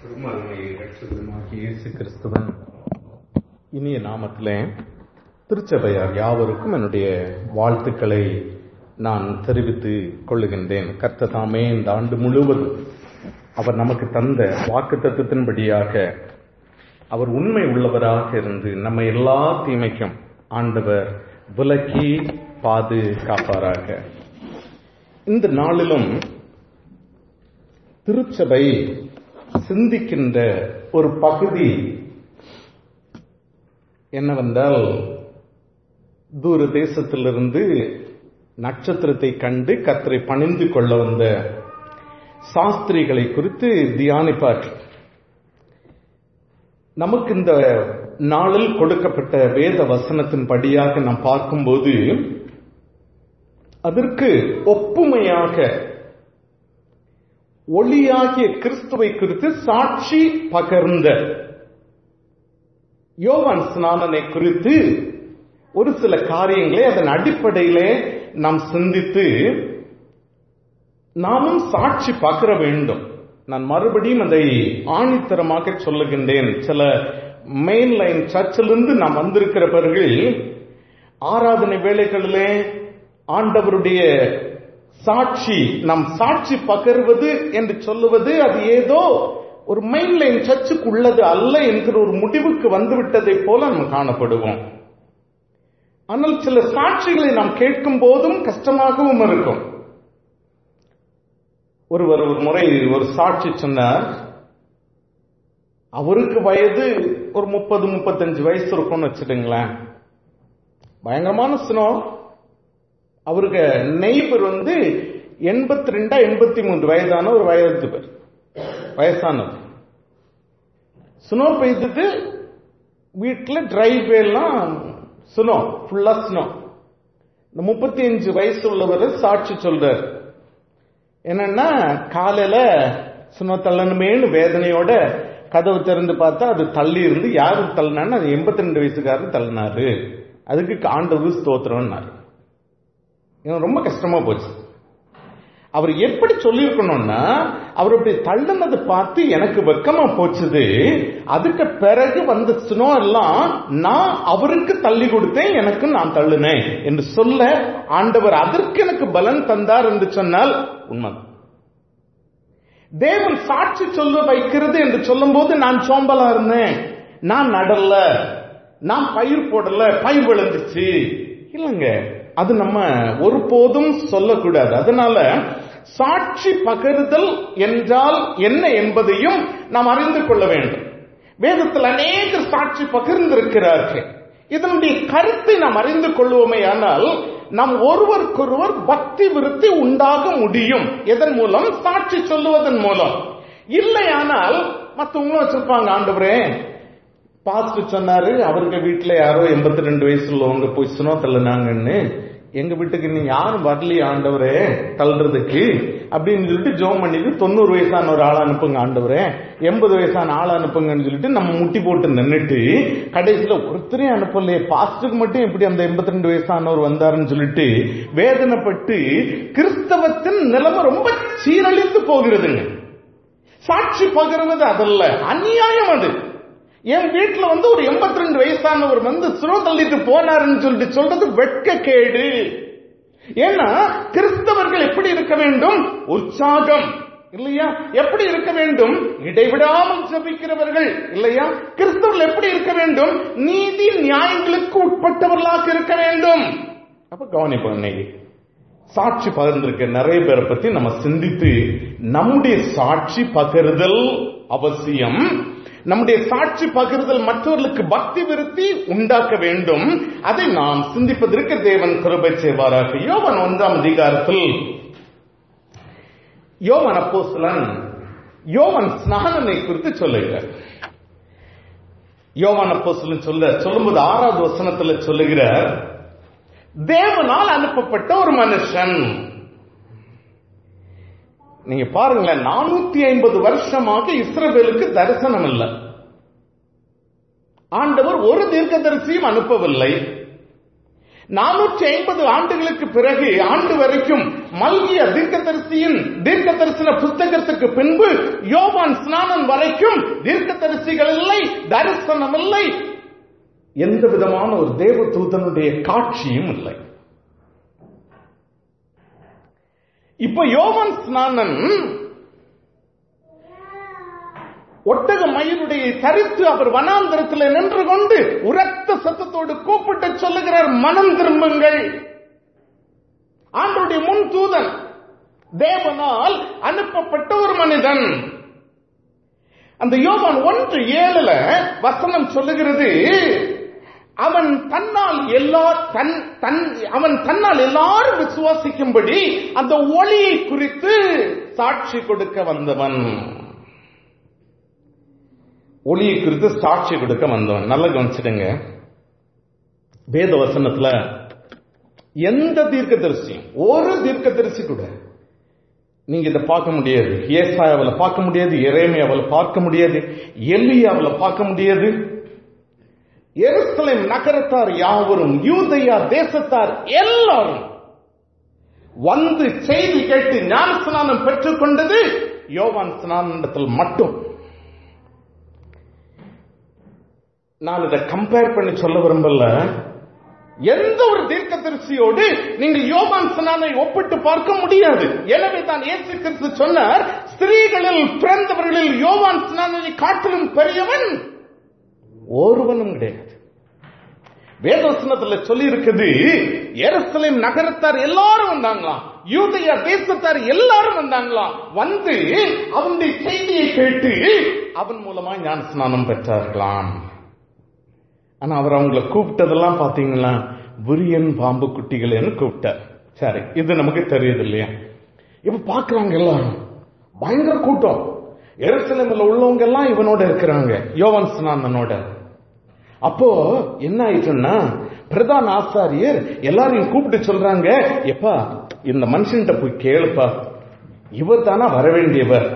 திருமருமை ரட்சகருமாகிய இயேசு கிறிஸ்துவன் இனிய நாமத்திலே திருச்சபையார் யாவருக்கும் என்னுடைய வாழ்த்துக்களை நான் தெரிவித்துக் கொள்ளுகின்றேன் கர்த்த தாமே இந்த ஆண்டு முழுவதும் அவர் நமக்கு தந்த வாக்கு தத்துவத்தின்படியாக அவர் உண்மை உள்ளவராக இருந்து நம்ம எல்லா தீமைக்கும் ஆண்டவர் விலக்கி பாதுகாப்பாராக இந்த நாளிலும் திருச்சபை சிந்திக்கின்ற ஒரு பகுதி என்னவென்றால் தூர தேசத்திலிருந்து நட்சத்திரத்தை கண்டு கத்தரை பணிந்து கொள்ள வந்த சாஸ்திரிகளை குறித்து தியானிப்பார் நமக்கு இந்த நாளில் கொடுக்கப்பட்ட வேத வசனத்தின் படியாக நாம் பார்க்கும்போது அதற்கு ஒப்புமையாக ஒளியாகிய கிறிஸ்துவை குறித்து சாட்சி பகர்ந்த யோவான் ஸ்நானனை குறித்து ஒரு சில காரியங்களை அதன் அடிப்படையிலே நாம் சிந்தித்து நாமும் சாட்சி பகர வேண்டும் நான் மறுபடியும் அதை ஆணித்தரமாக சொல்லுகின்றேன் சில மெயின் லைன் சர்ச்சிலிருந்து நாம் வந்திருக்கிறவர்கள் ஆராதனை வேலைகளிலே ஆண்டவருடைய சாட்சி நம் சாட்சி பகர்வது என்று சொல்லுவது அது ஏதோ ஒரு மெயின் லைன் சர்ச்சுக்கு உள்ளது அல்ல என்கிற ஒரு முடிவுக்கு வந்துவிட்டதை போல நாம் காணப்படுவோம் ஆனால் சில சாட்சிகளை நாம் கேட்கும் போதும் கஷ்டமாகவும் இருக்கும் ஒருவர் ஒரு முறை ஒரு சாட்சி சொன்னார் அவருக்கு வயது ஒரு முப்பது முப்பத்தஞ்சு வயசு இருக்கும்னு வச்சுடுங்களேன் பயங்கரமான சினோ அவருக்கு நெய்பர் வந்து எண்பத்தி ரெண்டா எண்பத்தி மூன்று வயதான ஒரு வயது பேர் வயசானவர் ஸ்னோ பெய்தது வீட்டில் டிரைவே எல்லாம் ஸ்னோ ஃபுல்லா ஸ்னோ இந்த முப்பத்தி அஞ்சு வயசு உள்ளவர் சாட்சி சொல்றார் என்னன்னா காலையில ஸ்னோ தள்ளணுமேனு வேதனையோட கதவு திறந்து பார்த்தா அது தள்ளி இருந்து யாரு தள்ளினான்னு அது எண்பத்தி ரெண்டு வயசுக்காரர் தள்ளினாரு அதுக்கு ஆண்டவர் ஸ்தோத்திரம்னாரு எனக்கு ரொம்ப கஷ்டமா போச்சு அவர் எப்படி சொல்லியிருக்கணும்னா அவர் அப்படி தள்ளுனது பார்த்து எனக்கு வெக்கமா போச்சுது அதுக்கு பிறகு வந்த ஸ்னோ எல்லாம் நான் அவருக்கு தள்ளி கொடுத்தேன் எனக்கு நான் தள்ளுனேன் என்று சொல்ல ஆண்டவர் அதற்கு எனக்கு பலன் தந்தார் என்று சொன்னால் உண்மை தேவன் சாட்சி சொல்ல வைக்கிறது என்று சொல்லும் போது நான் சோம்பலா இருந்தேன் நான் நடல நான் பயிர் போடல பயிர் விழுந்துச்சு இல்லைங்க அது நம்ம ஒருபோதும் சொல்லக்கூடாது அதனால சாட்சி பகருதல் என்றால் என்ன என்பதையும் நாம் அறிந்து கொள்ள வேண்டும் வேதத்தில் அநேக சாட்சி பகிர்ந்திருக்கிறார்கள் இதனுடைய கருத்தை நாம் அறிந்து கொள்வோமே ஆனால் நாம் ஒருவருக்கொருவர் பக்தி விருத்தி உண்டாக முடியும் எதன் மூலம் சாட்சி சொல்லுவதன் மூலம் இல்லையானால் மற்றவங்களும் வச்சிருப்பாங்க ஆண்டவரே பாஸ்ட் சொன்னாரு அவருக்கு வீட்டுல யாரோ எண்பத்தி ரெண்டு வயசு உள்ளவங்க போய் சுனோ தள்ளுனாங்கன்னு எங்க வீட்டுக்கு நீ யாரும் வரலையே ஆண்டவரே தள்ளுறதுக்கு அப்படின்னு சொல்லிட்டு ஜோம் பண்ணிட்டு தொண்ணூறு வயசான ஒரு ஆள் அனுப்புங்க ஆண்டவரே எண்பது வயசான ஆள் அனுப்புங்கன்னு சொல்லிட்டு நம்ம முட்டி போட்டு நின்றுட்டு கடைசியில ஒருத்தரையும் அனுப்பலையே பாஸ்டுக்கு மட்டும் எப்படி அந்த எண்பத்தி ரெண்டு வயசானவர் வந்தாருன்னு சொல்லிட்டு வேதனைப்பட்டு கிறிஸ்தவத்தின் நிலைமை ரொம்ப சீரழிந்து போகிறதுங்க சாட்சி பகிர்வது அதல்ல அநியாயம் அது என் வீட்டுல வந்து ஒரு எண்பத்தி ரெண்டு வயசானவர் வந்து சுரோ தள்ளிட்டு போனாருன்னு சொல்லிட்டு சொல்றது வெட்க கேடு ஏன்னா கிறிஸ்தவர்கள் எப்படி இருக்க வேண்டும் உற்சாகம் இல்லையா எப்படி இருக்க வேண்டும் இடைவிடாமல் ஜபிக்கிறவர்கள் இல்லையா கிறிஸ்தவர்கள் எப்படி இருக்க வேண்டும் நீதி நியாயங்களுக்கு உட்பட்டவர்களாக இருக்க வேண்டும் அப்ப கவனிப்போம் இன்னைக்கு சாட்சி பகிர்ந்திருக்க நிறைய பேரை பத்தி நம்ம சிந்தித்து நம்முடைய சாட்சி பகிர்தல் அவசியம் நம்முடைய சாட்சி பகிர்தல் மற்றவர்களுக்கு பக்தி விருத்தி உண்டாக்க வேண்டும் அதை நாம் சிந்திப்பதற்கு தேவன் கிருபை செய்வாராக யோவன் ஒன்றாம் அதிகாரத்தில் யோவன் அப்போஸ்தலன் யோவன் ஸ்நானனை குறித்து சொல்லுகிறார் யோவான் அப்போஸ்தலன் சொல்ல சொல்லும்போது ஆறாவது வசனத்துல சொல்லுகிறார் தேவனால் அனுப்பப்பட்ட ஒரு மனுஷன் நீங்க பாருங்களேன் நானூத்தி ஐம்பது வருஷமாக இஸ்ரவேலுக்கு தரிசனம் இல்லை ஆண்டவர் ஒரு தீர்க்கதரிசியும் அனுப்பவில்லை நானூற்றி ஐம்பது ஆண்டுகளுக்கு பிறகு ஆண்டு வரைக்கும் மல்கிய தீர்க்கதரிசியின் தீர்க்க தரிசன புஸ்தகத்துக்கு பின்பு யோவான் ஸ்நானன் வரைக்கும் தீர்க்க தரிசிகள் இல்லை தரிசனம் இல்லை எந்த விதமான ஒரு தேவ தூதனுடைய காட்சியும் இல்லை இப்ப யோவான் ஸ்நானன் ஒட்டக மயிலுடைய தரித்து அவர் வனாந்திரத்தில் நின்று கொண்டு உரத்த சத்தத்தோடு கூப்பிட்டு சொல்லுகிறார் மனம் திரும்புங்கள் ஆண்டுடைய முன் தூதன் தேவனால் அனுப்பப்பட்ட ஒரு மனிதன் அந்த யோவான் ஒன்று ஏழுல வசனம் சொல்லுகிறது அவன் தன்னால் எல்லா தன் தன் அவன் தன்னால் எல்லாரும் விசுவாசிக்கும்படி அந்த ஒளியை குறித்து சாட்சி கொடுக்க வந்தவன் ஒளியை குறித்து சாட்சி கொடுக்க வந்தவன் நல்லா கவனிச்சிடுங்க வேத வசனத்துல எந்த தீர்க்கதரிசியும் ஒரு தீர்க்கதரிசி கூட நீங்க இதை பார்க்க முடியாது ஏசாயாவில் பார்க்க முடியாது எரேமியாவில் பார்க்க முடியாது எல்லியாவில் பார்க்க முடியாது எருசலேம் நகரத்தார் யாவரும் யூதையா தேசத்தார் எல்லாரும் வந்து செய்தி கேட்டு ஞான ஸ்நானம் பெற்றுக் கொண்டது யோவான் ஸ்நானத்தில் மட்டும் நான் இதை கம்பேர் பண்ணி சொல்ல விரும்பல எந்த ஒரு தீர்க்கதரிசியோடு நீங்க யோகான் ஸ்நானை ஒப்பிட்டு பார்க்க முடியாது எனவே தான் இயேசு கிறிஸ்து சொன்னார் ஸ்திரீகளில் பிறந்தவர்களில் யோவான் ஸ்நானனை காட்டிலும் பெரியவன் ஒருவனும் கிடையாது வேதவசனத்துல சொல்லி இருக்குது எருசலேம் நகரத்தார் எல்லாரும் வந்தாங்களாம் யூதையா தேசத்தார் எல்லாரும் வந்தாங்களாம் வந்து அவனுடைய செய்தியை கேட்டு அவன் மூலமா ஞான ஸ்நானம் பெற்றார்களாம் ஆனா அவர் அவங்கள கூப்பிட்டதெல்லாம் பாத்தீங்களா விரியன் பாம்பு குட்டிகள்னு கூப்பிட்டார் சரி இது நமக்கு தெரியுது இல்லையா இப்ப பாக்குறாங்க எல்லாரும் பயங்கர கூட்டம் எருசலேமில் உள்ளவங்க எல்லாம் இவனோட இருக்கிறாங்க யோவன் ஸ்நானனோட அப்போ என்ன ஆயிட்டுன்னா பிரதான ஆசாரியர் எல்லாரையும் கூப்பிட்டு சொல்றாங்க எப்பா இந்த மனுஷன்கிட்ட போய் கேளுப்பா இவர் தானா வர வேண்டியவர்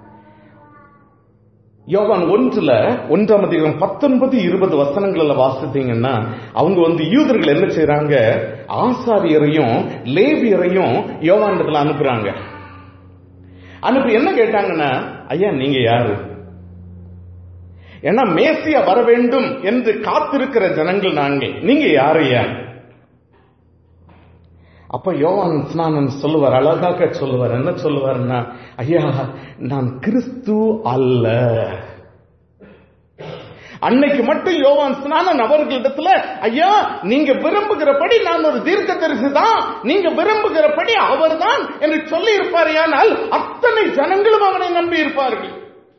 யோவான் ஒன்றுல ஒன்றாம் அதிகாரம் பத்தொன்பது இருபது வசனங்கள்ல வாசித்தீங்கன்னா அவங்க வந்து யூதர்கள் என்ன செய்யறாங்க ஆசாரியரையும் லேவியரையும் யோவாண்டத்துல அனுப்புறாங்க அனுப்பி என்ன கேட்டாங்கன்னா ஐயா நீங்க யாரு ஏன்னா மேசியா வர வேண்டும் என்று காத்திருக்கிற ஜனங்கள் நாங்கள் நீங்க யாரு ஐயா அப்ப யோவான் ஸ்நானன் சொல்லுவார் அழகாக சொல்லுவார் என்ன சொல்லுவார்னா ஐயா நான் கிறிஸ்து அல்ல அன்னைக்கு மட்டும் யோவான் ஸ்நானன் அவர்களிடத்துல ஐயா நீங்க விரும்புகிறபடி நான் ஒரு தீர்க்க தரிசி தான் நீங்க விரும்புகிறபடி அவர்தான் என்று சொல்லி இருப்பார் ஆனால் அத்தனை ஜனங்களும் அவனை நம்பி இருப்பார்கள்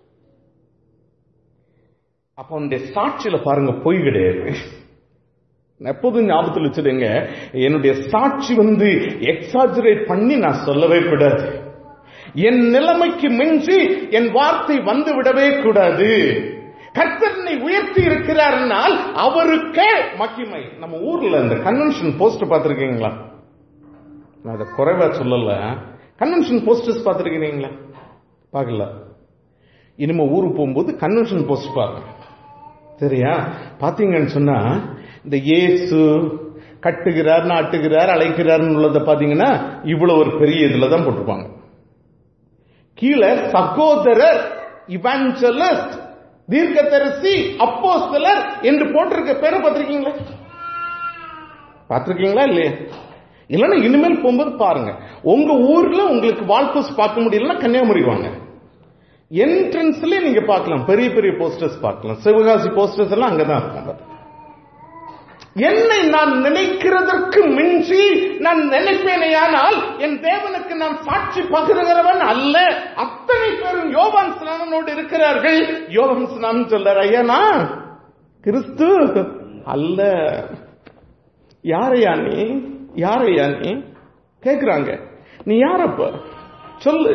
அப்ப அவனுடைய சாட்சியில பாருங்க பொய் கிடையாது எப்போதும் ஞாபகத்தில் வச்சுடுங்க என்னுடைய சாட்சி வந்து எக்ஸாஜரேட் பண்ணி நான் சொல்லவே கூடாது என் நிலைமைக்கு மிஞ்சி என் வார்த்தை வந்து விடவே கூடாது கர்த்தனை உயர்த்தி இருக்கிறார்னால் அவருக்கே மகிமை நம்ம ஊர்ல இந்த கன்வென்ஷன் போஸ்ட் பார்த்திருக்கீங்களா நான் அதை குறைவா சொல்லல கன்வென்ஷன் போஸ்டர்ஸ் பார்த்திருக்கீங்களா பார்க்கல இனிமே ஊருக்கு போகும்போது கன்வென்ஷன் போஸ்ட் பாருங்க சரியா பாத்தீங்கன்னு சொன்னா இந்த இயேசு கட்டுகிறார் நாட்டுகிறார் அழைக்கிறார் உள்ளதை பாத்தீங்கன்னா இவ்வளவு ஒரு பெரிய இதுல தான் போட்டிருப்பாங்க கீழே சகோதரர் இவாஞ்சலிஸ்ட் தீர்க்கதரிசி அப்போ சிலர் என்று போட்டிருக்க பேரை பார்த்திருக்கீங்களா பார்த்திருக்கீங்களா இல்லையா இல்லைன்னா இனிமேல் போகும்போது பாருங்க உங்க ஊர்ல உங்களுக்கு வால்போஸ்ட் பார்க்க முடியலன்னா கன்னியாகுமரி வாங்க என்ட்ரன்ஸ்ல நீங்க பார்க்கலாம் பெரிய பெரிய போஸ்டர்ஸ் பார்க்கலாம் சிவகாசி போஸ்டர்ஸ் எல்லாம் அங்கதான் இருக்கும் என்னை நான் நினைக்கிறதற்கு மிஞ்சி நான் நினைப்பேனேயானால் என் தேவனுக்கு நான் சாட்சி பகிர்கிறவன் அல்ல அத்தனை பேரும் யோவான் ஸ்நானனோடு இருக்கிறார்கள் யோவான் ஸ்நானம் சொல்றார் ஐயானா கிறிஸ்து அல்ல யாரையா நீ யாரையா நீ கேக்குறாங்க நீ யாரப்ப சொல்லு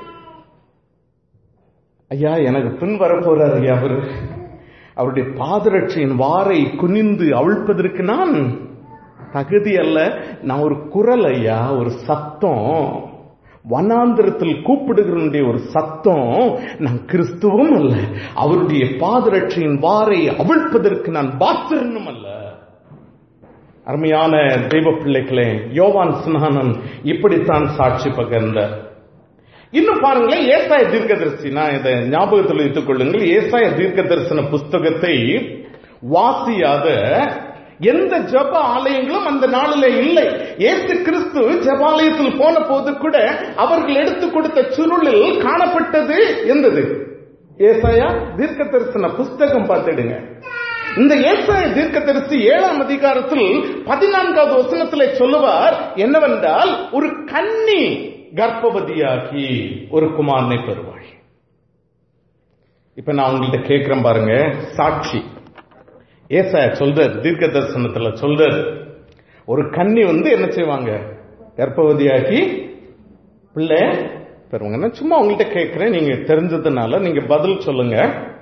ஐயா எனக்கு பின் வரப்போறார் ஐயா அவரு அவருடைய பாதரட்சியின் வாரை குனிந்து அவிழ்ப்பதற்கு நான் தகுதி அல்ல நான் ஒரு குரல் ஐயா ஒரு சத்தம் வனாந்திரத்தில் கூப்பிடுகிறனுடைய ஒரு சத்தம் நான் கிறிஸ்துவும் அல்ல அவருடைய பாதரட்சியின் வாரை அவிழ்ப்பதற்கு நான் பாத்திரனும் அல்ல அருமையான தெய்வ பிள்ளைகளே யோவான் ஸ்நானன் இப்படித்தான் சாட்சி பகிர்ந்தார் இன்னும் பாருங்களேன் ஏசாய தீர்க்கதரிசி நான் இதை ஞாபகத்தில் வைத்துக் கொள்ளுங்கள் ஏசாய தீர்க்க தரிசன புஸ்தகத்தை வாசியாத எந்த ஜப ஆலயங்களும் அந்த நாளிலே இல்லை ஏசு கிறிஸ்து ஜபாலயத்தில் போன போது கூட அவர்கள் எடுத்து கொடுத்த சுருளில் காணப்பட்டது எந்தது ஏசாயா தீர்க்க தரிசன புஸ்தகம் பார்த்துடுங்க இந்த ஏசாய தீர்க்க தரிசி ஏழாம் அதிகாரத்தில் பதினான்காவது வசனத்திலே சொல்லுவார் என்னவென்றால் ஒரு கன்னி கர்ப்பவதியாகி ஒரு குமாரனை பெறுவாள் இப்ப நான் உங்கள்கிட்ட கேட்கிறேன் பாருங்க சாட்சி ஏசாய சொல்றார் தீர்க்க தரிசனத்துல சொல்றார் ஒரு கன்னி வந்து என்ன செய்வாங்க கர்ப்பவதியாகி பிள்ளை பெறுவாங்க நான் சும்மா உங்கள்கிட்ட கேட்கிறேன் நீங்க தெரிஞ்சதுனால நீங்க பதில் சொல்லுங்க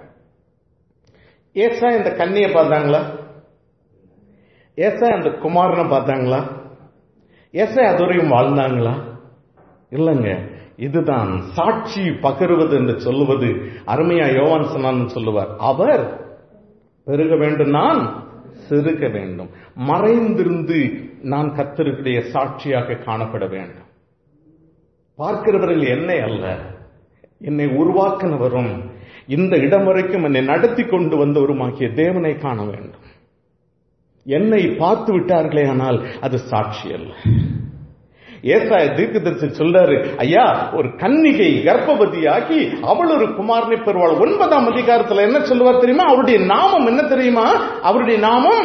ஏசா இந்த கன்னியை பார்த்தாங்களா ஏசா அந்த குமாரனை பார்த்தாங்களா ஏசா அதுவரையும் வாழ்ந்தாங்களா இல்லைங்க இதுதான் சாட்சி பகருவது என்று சொல்லுவது அருமையா யோவான் சொன்னான்னு சொல்லுவார் அவர் பெருக வேண்டும் நான் சிறுக வேண்டும் மறைந்திருந்து நான் கத்தருடைய சாட்சியாக காணப்பட வேண்டும் பார்க்கிறவர்கள் என்னை அல்ல என்னை உருவாக்கினவரும் இந்த இடம் வரைக்கும் என்னை நடத்தி கொண்டு வந்தவருமாகிய தேவனை காண வேண்டும் என்னை பார்த்து விட்டார்களே ஆனால் அது சாட்சி அல்ல ஏசாய தீர்க்கதரிசி சொல்றாரு ஐயா ஒரு கன்னிகை கர்ப்பவதியாகி அவள் ஒரு குமாரனை பெறுவாள் ஒன்பதாம் அதிகாரத்துல என்ன சொல்லுவார் தெரியுமா அவருடைய நாமம் என்ன தெரியுமா அவருடைய நாமம்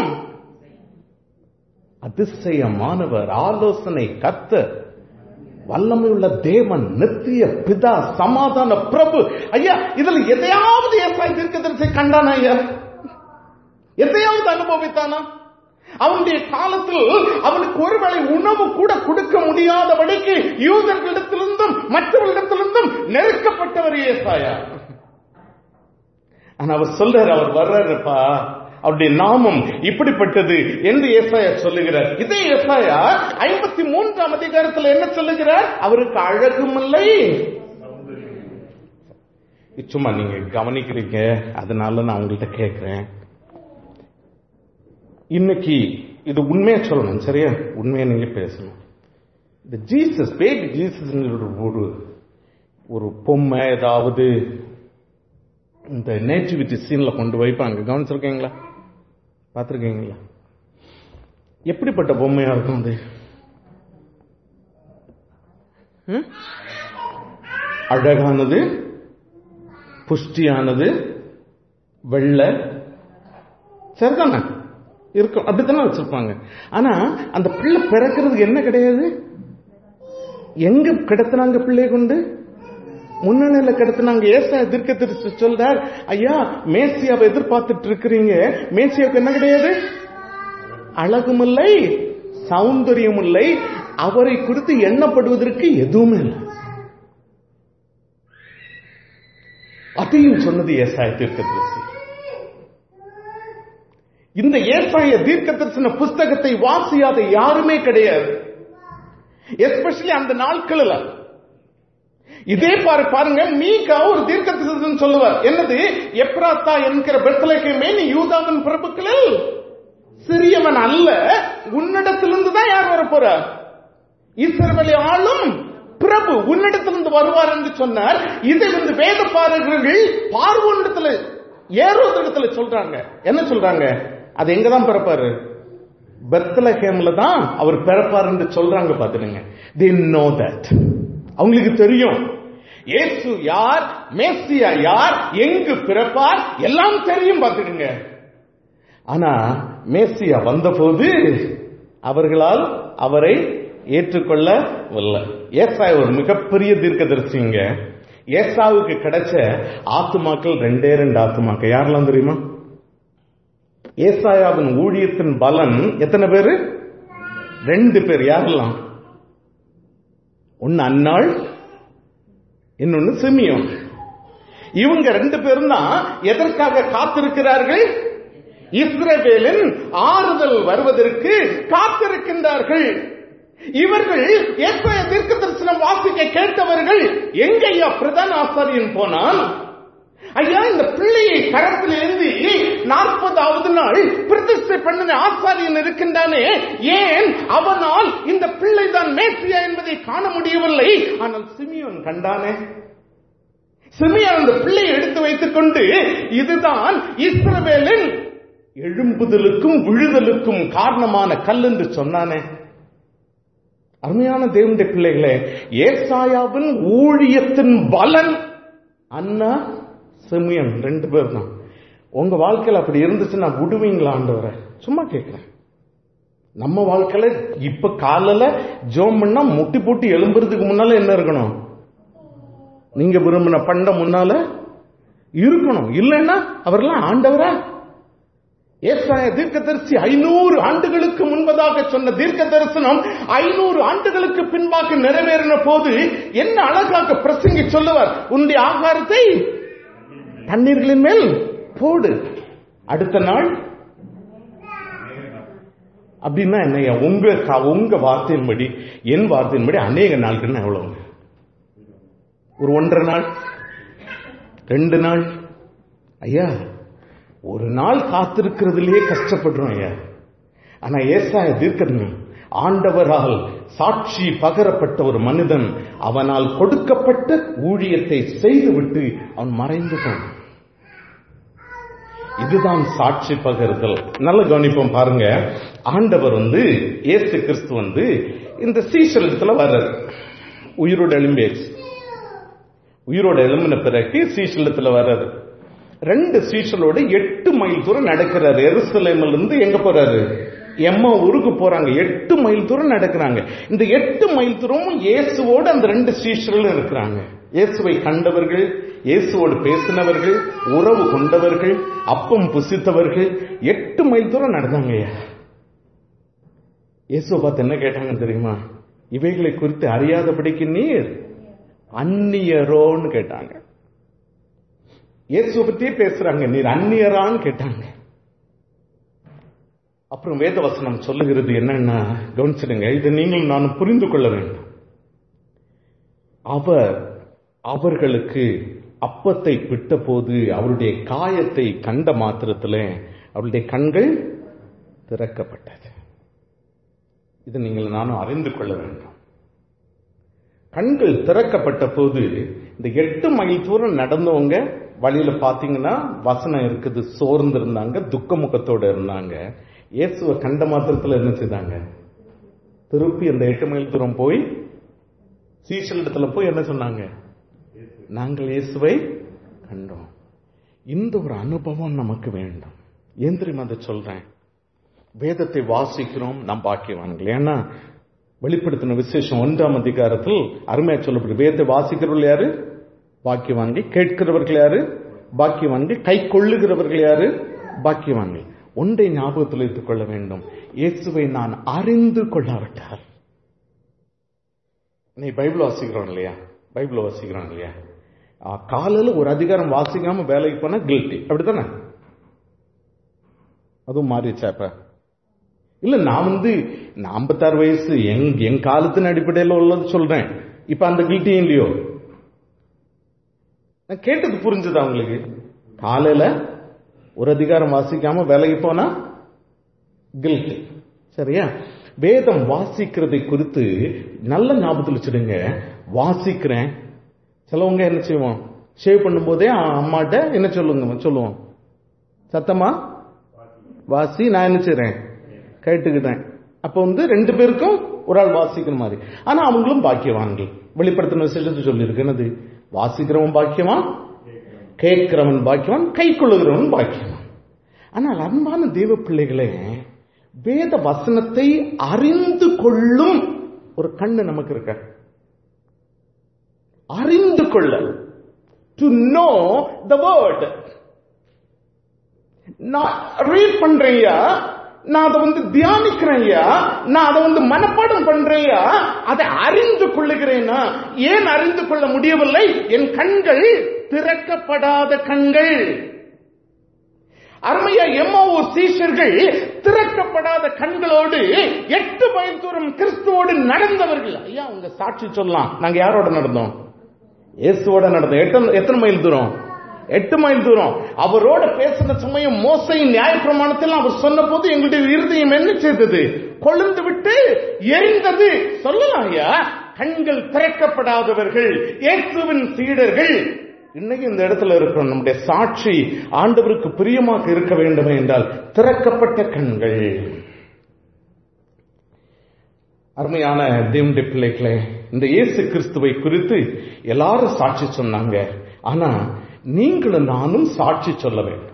அதிசயமானவர் ஆலோசனை கத்த வல்லமையுள்ள தேவன் நித்திய பிதா சமாதான பிரபு ஐயா இதுல எதையாவது ஏசாய தீர்க்கதரிசி கண்டானா ஐயா எதையாவது அனுபவித்தானா அவனுடைய காலத்தில் அவனுக்கு ஒருவேளை உணவு கூட கொடுக்க முடியாதபடிக்கு யூதர்களிடத்திலிருந்தும் மற்றவர்களிடத்திலிருந்தும் நெருக்கப்பட்டவர் ஏசாயா ஆனா அவர் சொல்றாரு அவர் வர்றாருப்பா அவருடைய நாமம் இப்படிப்பட்டது என்று ஏசாயா சொல்லுகிறார் இதே ஏசாயா ஐம்பத்தி மூன்றாம் அதிகாரத்தில் என்ன சொல்லுகிறார் அவருக்கு அழகும் இல்லை சும்மா நீங்க கவனிக்கிறீங்க அதனால நான் உங்கள்கிட்ட கேட்கிறேன் இன்னைக்கு இது உண்மையா சொல்லணும் சரியா உண்மையா நீங்க பேசணும் இந்த ஜீசஸ் பேபி ஜீசஸ் ஒரு ஒரு பொம்மை ஏதாவது இந்த நேட்டிவிட்டி சீன்ல கொண்டு வைப்பாங்க கவனிச்சிருக்கீங்களா பார்த்துருக்கீங்களா எப்படிப்பட்ட பொம்மையா இருக்கும் அது அழகானது புஷ்டியானது வெள்ளை சரிதானே இருக்கும் அப்படித்தானே வச்சிருப்பாங்க ஆனா அந்த பிள்ளை பிறக்கிறதுக்கு என்ன கிடையாது எங்க கிடத்தினாங்க பிள்ளைய கொண்டு முன்னணியில கிடத்தினாங்க ஏசா எதிர்க்க சொல்றார் ஐயா மேசியாவை எதிர்பார்த்துட்டு இருக்கிறீங்க மேசியாவுக்கு என்ன கிடையாது அழகும் இல்லை சௌந்தரியம் இல்லை அவரை குறித்து எண்ணப்படுவதற்கு எதுவுமே இல்லை அதையும் சொன்னது ஏசாய தீர்க்க இந்த ஏசாய தீர்க்க தரிசன புஸ்தகத்தை வாசியாத யாருமே கிடையாது எஸ்பெஷலி அந்த நாட்களில் இதே பாரு பாருங்க மீகா ஒரு தீர்க்க தரிசனம் சொல்லுவார் என்னது எப்ராத்தா என்கிற பெத்தலகமே நீ யூதாவின் பிரபுக்களில் சிறியவன் அல்ல உன்னிடத்திலிருந்து தான் யார் வர போற இஸ்ரவேலை ஆளும் பிரபு உன்னிடத்திலிருந்து வருவார் என்று சொன்னார் இதை வந்து வேத பாரகர்கள் பார்வோனிடத்துல ஏறுவதற்கத்துல சொல்றாங்க என்ன சொல்றாங்க அது எங்கதான் பிறப்பாரு பெத்தலஹேம்ல தான் அவர் பிறப்பார் என்று சொல்றாங்க பாத்துடுங்க they know that அவங்களுக்கு தெரியும் இயேசு யார் மேசியா யார் எங்கு பிறப்பார் எல்லாம் தெரியும் பார்த்துடுங்க ஆனா மேசியா வந்தபோது அவர்களால் அவரை ஏற்றுக்கொள்ளவில்லை ஏசாய் ஒரு மிகப்பெரிய தீர்க்கதரிசிங்க ஏசாவுக்கு கிடைச்ச ஆத்துமாக்கள் ரெண்டே ரெண்டு ஆத்துமாக்கள் யாரெல்லாம் தெரியுமா ஏசாயாவின் ஊழியத்தின் பலன் எத்தனை பேரு ரெண்டு பேர் யாரெல்லாம் ஒன்னு அன்னாள் இன்னொன்னு சிமியோன் இவங்க ரெண்டு பேரும் தான் எதற்காக காத்திருக்கிறார்கள் இஸ்ரவேலின் ஆறுதல் வருவதற்கு காத்திருக்கின்றார்கள் இவர்கள் ஏற்றைய தீர்க்க தரிசனம் வாசிக்க கேட்டவர்கள் எங்கய்யா பிரதான ஆசாரியன் போனால் ஐயா இந்த பிள்ளையை கரத்தில் ஏந்தி நாற்பதாவது நாள் பிரதிஷ்டை பண்ணின ஆசாரியன் இருக்கின்றானே ஏன் அவனால் இந்த பிள்ளைதான் மேசியா என்பதை காண முடியவில்லை ஆனால் சிமியோன் கண்டானே சிமியோன் அந்த பிள்ளையை எடுத்து வைத்துக் கொண்டு இதுதான் இஸ்ரவேலின் எழும்புதலுக்கும் விழுதலுக்கும் காரணமான கல் என்று சொன்னானே அருமையான தேவனுடைய பிள்ளைகளே ஏசாயாவின் ஊழியத்தின் பலன் அண்ணா சிமியன் ரெண்டு பேர் தான் உங்க வாழ்க்கையில் அப்படி இருந்துச்சுன்னா விடுவீங்களா ஆண்டவரை சும்மா கேட்கிறேன் நம்ம வாழ்க்கையில இப்ப காலையில ஜோம் பண்ணா முட்டி போட்டு எழும்புறதுக்கு முன்னால என்ன இருக்கணும் நீங்க விரும்பின பண்ட முன்னால இருக்கணும் இல்லைன்னா அவர்லாம் ஆண்டவரா ஏசாய தீர்க்கதரிசி ஐநூறு ஆண்டுகளுக்கு முன்பதாக சொன்ன தீர்க்க தரிசனம் ஐநூறு ஆண்டுகளுக்கு பின்பாக நிறைவேறின போது என்ன அழகாக பிரசங்கி சொல்லுவார் உன்னுடைய ஆகாரத்தை தண்ணீர்களின் மேல் போடு அடுத்த நாள் அப்படின்னா என்னையா உங்க க- உங்க வார்த்தையின்படி என் வார்த்தையின்படி அநேக நாட்கள் எவ்வளவு ஒரு ஒன்றரை நாள் ரெண்டு நாள் ஐயா ஒரு நாள் காத்திருக்கிறதுலயே கஷ்டப்படுறோம் ஐயா ஆனா ஏசாய தீர்க்கதரிசி ஆண்டவரால் சாட்சி பகரப்பட்ட ஒரு மனிதன் அவனால் கொடுக்கப்பட்ட ஊழியத்தை செய்துவிட்டு அவன் மறைந்து போனான் இதுதான் சாட்சி பகருதல் நல்ல கவனிப்போம் பாருங்க ஆண்டவர் வந்து இயேசு கிறிஸ்து வந்து இந்த சீசலத்துல வர்றாரு உயிரோட எழும்பியாச்சு உயிரோட எழும்பின பிறகு சீசலத்துல வர்றாரு ரெண்டு சீசலோட எட்டு மைல் தூரம் நடக்கிறாரு எருசலேமில் இருந்து எங்க போறாரு எம்மா ஊருக்கு போறாங்க எட்டு மைல் தூரம் நடக்கிறாங்க இந்த எட்டு மைல் தூரமும் இயேசுவோட அந்த ரெண்டு சீஷர்களும் இருக்கிறாங்க இயேசுவை கண்டவர்கள் இயேசுவோடு பேசினவர்கள் உறவு கொண்டவர்கள் அப்பம் புசித்தவர்கள் எட்டு மைல் தூரம் நடந்தாங்க இயேசுவை பார்த்து என்ன கேட்டாங்க தெரியுமா இவைகளை குறித்து அறியாதபடிக்கு நீர் அந்நியரோன்னு கேட்டாங்க இயேசுவை பத்தியே பேசுறாங்க நீர் அந்நியரான்னு கேட்டாங்க அப்புறம் வேதவசனம் சொல்லுகிறது என்னன்னா கவனிச்சிடுங்க இதை நீங்கள் நானும் புரிந்து கொள்ள வேண்டும் அவர் அவர்களுக்கு அப்பத்தை பிட்ட போது அவருடைய காயத்தை கண்ட மாத்திரத்தில் அவருடைய கண்கள் திறக்கப்பட்டது இது நீங்கள் நானும் அறிந்து கொள்ள வேண்டும் கண்கள் திறக்கப்பட்ட போது இந்த எட்டு மைல் தூரம் நடந்தவங்க வழியில பாத்தீங்கன்னா வசனம் இருக்குது சோர்ந்து இருந்தாங்க துக்க முகத்தோட இருந்தாங்க இயேசுவை கண்ட மாத்திரத்துல என்ன செய்தாங்க திருப்பி அந்த எட்டு மைல் தூரம் போய் சீசல் இடத்துல போய் என்ன சொன்னாங்க நாங்கள் இயேசுவை கண்டோம் இந்த ஒரு அனுபவம் நமக்கு வேண்டும் ஏன் தெரியுமா அதை சொல்றேன் வேதத்தை வாசிக்கிறோம் நாம் பாக்கியவான்கள் ஏன்னா வெளிப்படுத்தின விசேஷம் ஒன்றாம் அதிகாரத்தில் அருமையா சொல்லப்படும் வேதத்தை வாசிக்கிறவர்கள் யாரு பாக்கியவான்கள் கேட்கிறவர்கள் யாரு பாக்கியவான்கள் கை கொள்ளுகிறவர்கள் யாரு பாக்கியவான்கள் ஒன்றை ஞாபகத்தில் வைத்துக் கொள்ள வேண்டும் இயேசுவை நான் அறிந்து கொள்ளாவிட்டார் நீ பைபிள் வாசிக்கிறோம் இல்லையா பைபிள் வாசிக்கிறோம் இல்லையா ஆ, காலையில ஒரு அதிகாரம் வாசிக்காம வேலைக்கு போனா கில்ட்டி அப்படித்தானே அதுவும் மாறிடுச்சா இப்ப இல்ல நான் வந்து நான் 56 வயசு எங் என் காலத்தின் அடிப்படையில் உள்ளது சொல்றேன் இப்ப அந்த கில்ட்டியும் இல்லையோ நான் கேட்டது புரிஞ்சுதா உங்களுக்கு காலையில ஒரு அதிகாரம் வாசிக்காம வேலைக்கு போனா கில்ட்டி சரியா வேதம் வாசிக்கிறதை குறித்து நல்ல ஞாபகத்தில் வச்சுடுங்க வாசிக்கிறேன் சிலவங்க என்ன செய்வோம் ஷேவ் பண்ணும்போதே அம்மாட்ட என்ன சொல்லுங்க சொல்லுவோம் சத்தமா வாசி நான் என்ன செய்றேன் கேட்டுக்கிட்டேன் அப்ப வந்து ரெண்டு பேருக்கும் ஒரு ஆள் வாசிக்கிற மாதிரி ஆனா அவங்களும் பாக்கியவான்கள் வெளிப்படுத்தின விசேஷத்தை சொல்லியிருக்கு என்னது வாசிக்கிறவன் பாக்கியவான் கேட்கிறவன் பாக்கியவான் கை கொள்ளுகிறவன் பாக்கியவான் ஆனால் அன்பான தெய்வ பிள்ளைகளே வேத வசனத்தை அறிந்து கொள்ளும் ஒரு கண்ணு நமக்கு இருக்க அறிந்து கொள்ள டு நோ த வேர்ட் நான் ரீட் பண்றேன்யா நான் அதை வந்து தியானிக்கிறேன்யா நான் அதை வந்து மனப்பாடம் பண்றேன்யா அதை அறிந்து கொள்ளுகிறேனா ஏன் அறிந்து கொள்ள முடியவில்லை என் கண்கள் திறக்கப்படாத கண்கள் அருமையா எம்மாவோ சீஷர்கள் திறக்கப்படாத கண்களோடு எட்டு மைல் தூரம் கிறிஸ்துவோடு நடந்தவர்கள் ஐயா உங்க சாட்சி சொல்லலாம் நாங்க யாரோட நடந்தோம் இயேசுவோட நடந்தோம் எத்தனை எத்தனை மைல் தூரம் எட்டு மைல் தூரம் அவரோட பேசின சமயம் மோசையின் நியாயப்பிரமாணத்தில் அவர் சொன்ன போது எங்களுடைய இருதயம் என்ன செய்தது கொழுந்து விட்டு எரிந்தது சொல்லலாம் ஐயா கண்கள் திறக்கப்படாதவர்கள் இயேசுவின் சீடர்கள் இன்னைக்கு இந்த இடத்துல இருக்கிறோம் நம்முடைய சாட்சி ஆண்டவருக்கு பிரியமாக இருக்க வேண்டும் என்றால் திறக்கப்பட்ட கண்கள் அருமையான தேவனுடைய பிள்ளைகளே இந்த இயேசு கிறிஸ்துவை குறித்து எல்லாரும் சாட்சி சொன்னாங்க ஆனா நீங்களும் நானும் சாட்சி சொல்ல வேண்டும்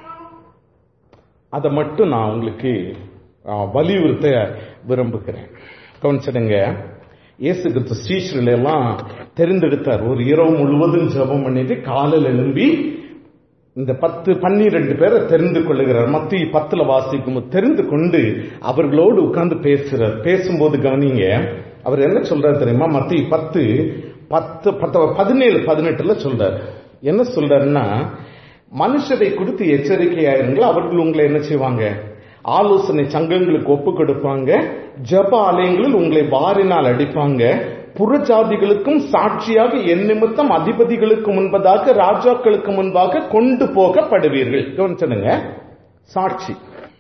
அதை மட்டும் நான் உங்களுக்கு ஆ, வலியுறுத்த விரும்புகிறேன் கவனிச்சிடுங்க இயேசு கிறிஸ்து ஸ்ரீஸ்ரீல எல்லாம் தெரிந்தெடுத்தார் ஒரு இரவு முழுவதும் ஜெபம் பண்ணிட்டு காலையில் எழும்பி இந்த பத்து பன்னிரண்டு பேரை தெரிந்து கொள்ளுகிறார் மத்திய பத்துல வாசிக்கும் போது தெரிந்து கொண்டு அவர்களோடு உட்கார்ந்து பேசுறார் பேசும்போது கவனிங்க அவர் என்ன சொல்றாரு தெரியுமா மத்திய பத்து பத்து பத்து பதினேழு பதினெட்டுல சொல்றாரு என்ன சொல்றாருன்னா மனுஷரை குறித்து எச்சரிக்கையாயிருங்கள் அவர்கள் உங்களை என்ன செய்வாங்க ஆலோசனை சங்கங்களுக்கு ஒப்பு கொடுப்பாங்க ஜப ஆலயங்களில் உங்களை வாரினால் அடிப்பாங்க புறஜாதிகளுக்கும் சாட்சியாக என் நிமித்தம் அதிபதிகளுக்கு முன்பதாக ராஜாக்களுக்கு முன்பாக கொண்டு போகப்படுவீர்கள் கவனிச்சனுங்க சாட்சி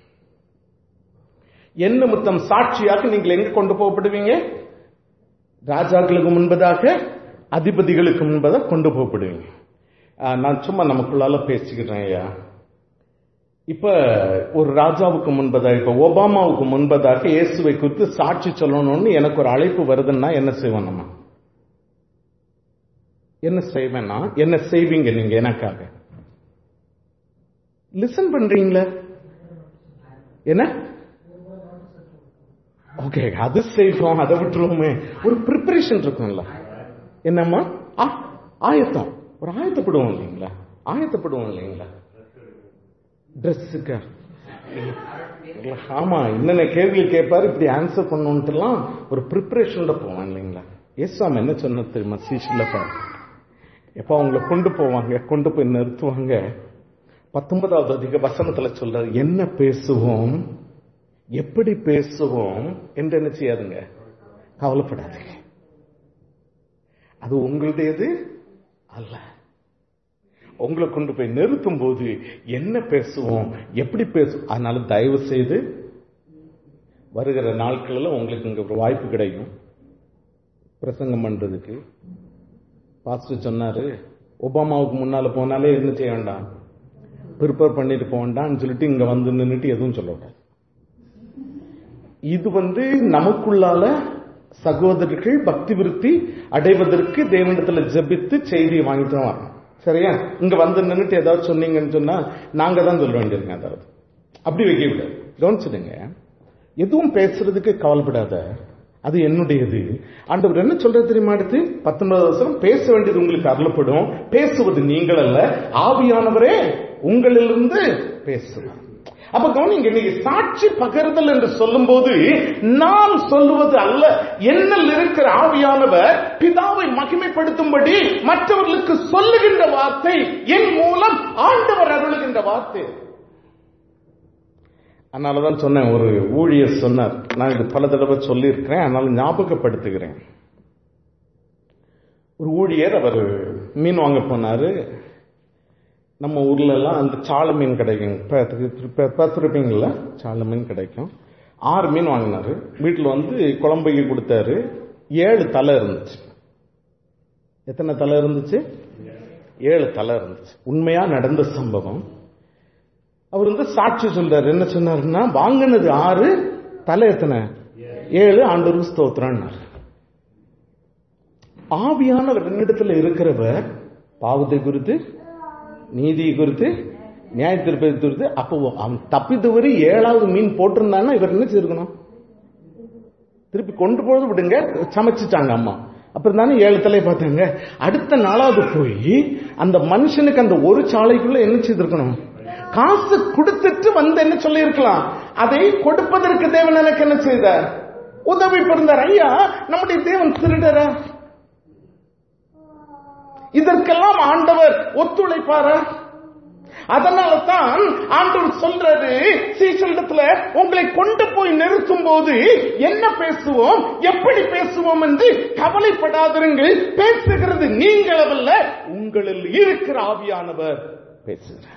என் நிமித்தம் சாட்சியாக நீங்கள் எங்க கொண்டு போகப்படுவீங்க ராஜாக்களுக்கு முன்பதாக அதிபதிகளுக்கு முன்பதாக கொண்டு போகப்படுவீங்க ஆஹ், நான் சும்மா நமக்குள்ளால பேசிக்கிறேன் ஐயா இப்ப ஒரு ராஜாவுக்கு முன்பதாக இப்ப ஒபாமாவுக்கு முன்பதாக இயேசுவை குறித்து சாட்சி சொல்லணும்னு எனக்கு ஒரு அழைப்பு வருதுன்னா என்ன செய்வோம் நம்ம என்ன செய்வேன்னா என்ன செய்வீங்க நீங்க எனக்காக லிசன் பண்றீங்களா என்ன ஓகே அது செய்வோம் அதை விட்டுருவோமே ஒரு ப்ரிப்பரேஷன் இருக்கும்ல என்னம்மா ஆ, ஆயத்தம் ஒரு ஆயத்தப்படுவோம் இல்லைங்களா ஆயத்தப்படுவோம் இல்லைங்களா ட்ரெஸ்ஸுக்கா ஆமா என்னென்ன கேள்வி கேட்பாரு இப்படி ஆன்சர் பண்ணணுன்ட்டுலாம் ஒரு ப்ரிப்பரேஷனோட போவான் இல்லைங்களா ஏசாம என்ன சொன்ன தெரியுமா சீஷில் பாரு எப்போ அவங்கள கொண்டு போவாங்க கொண்டு போய் நிறுத்துவாங்க பத்தொன்பதாவது அதிக வசனத்துல சொல்றாரு என்ன பேசுவோம் எப்படி பேசுவோம் என்று என்ன செய்யாதுங்க கவலைப்படாதீங்க அது உங்களுடையது அல்ல உங்களை கொண்டு போய் நிறுத்தும் போது என்ன பேசுவோம் எப்படி பேசுவோம் அதனால தயவு செய்து வருகிற நாட்களில் உங்களுக்கு இங்க ஒரு வாய்ப்பு கிடைக்கும் பிரசங்கம் பண்றதுக்கு பாஸ்டர் சொன்னாரு ஒபாமாவுக்கு முன்னால போனாலே என்ன செய்ய வேண்டாம் ப்ரிப்பேர் பண்ணிட்டு போக வேண்டாம்னு சொல்லிட்டு இங்க வந்து நின்றுட்டு எதுவும் சொல்லக்கூடாது இது வந்து நமக்குள்ளால சகோதரர்கள் பக்தி விருத்தி அடைவதற்கு தேவனிடத்துல ஜெபித்து செய்தியை வாங்கிட்டு தான் வரணும் சரியா இங்க வந்து நின்னுட்டு ஏதாவது சொன்னீங்கன்னு சொன்னா நாங்க தான் சொல்ல வேண்டியிருக்கேன் அதாவது அப்படி வைக்க விடாது கவனிச்சுடுங்க எதுவும் பேசுறதுக்கு கவலைப்படாத அது என்னுடையது ஆண்டவர் என்ன சொல்றது தெரியுமா அடுத்து பத்தொன்பது வருஷம் பேச வேண்டியது உங்களுக்கு அருளப்படும் பேசுவது நீங்கள் அல்ல ஆவியானவரே உங்களிலிருந்து பேசுவார் அப்ப கவனிங்க நீங்க சாட்சி பகிர்தல் என்று சொல்லும்போது நான் சொல்லுவது அல்ல என்னில் இருக்கிற ஆவியானவர் பிதாவை மகிமைப்படுத்தும்படி மற்றவர்களுக்கு சொல்லுகின்ற வார்த்தை என் மூலம் ஆண்டவர் அருளுகின்ற வார்த்தை அதனாலதான் சொன்னேன் ஒரு ஊழியர் சொன்னார் நான் இது பல தடவை சொல்லியிருக்கிறேன் அதனால ஞாபகப்படுத்துகிறேன் ஒரு ஊழியர் அவர் மீன் வாங்க போனாரு நம்ம ஊர்ல எல்லாம் அந்த சால மீன் கிடைக்கும் பார்த்துருப்பீங்களா சால மீன் கிடைக்கும் ஆறு மீன் வாங்கினாரு வீட்டில் வந்து குழம்பைக்கு கொடுத்தாரு ஏழு தலை இருந்துச்சு எத்தனை தலை இருந்துச்சு ஏழு தலை இருந்துச்சு உண்மையா நடந்த சம்பவம் அவர் வந்து சாட்சி சொல்றாரு என்ன சொன்னாருன்னா வாங்கினது ஆறு தலை எத்தனை ஏழு ஆண்டூர் ஸ்தோத்திரம்னாரு ஆவியானவர் என்னிடத்துல இருக்கிறவர் பாவத்தை குறித்து நீதி குறித்து நியாய திருப்பதி குறித்து அப்போ அவன் தப்பி தவறி ஏழாவது மீன் போட்டிருந்தான்னா இவர் என்ன செய்திருக்கணும் திருப்பி கொண்டு போது விடுங்க சமைச்சிட்டாங்க அம்மா அப்புறம் தானே ஏழு தலையை பார்த்தாங்க அடுத்த நாளாவது போய் அந்த மனுஷனுக்கு அந்த ஒரு சாலைக்குள்ள என்ன செய்திருக்கணும் காசு கொடுத்துட்டு வந்து என்ன சொல்லி இருக்கலாம் அதை கொடுப்பதற்கு தேவன் எனக்கு என்ன செய்தார் உதவி பிறந்தார் ஐயா நம்முடைய தேவன் திருடரா இதற்கெல்லாம் ஆண்டவர் ஒத்துழைப்பாரா அதனால தான் ஆண்டவர் சொல்றாரு சீசனிடத்துல உங்களை கொண்டு போய் நிறுத்தும் போது என்ன பேசுவோம் எப்படி பேசுவோம் என்று கவலைப்படாதிருங்கள் பேசுகிறது நீங்கள் அல்ல உங்களில் இருக்கிற ஆவியானவர் பேசுகிறார்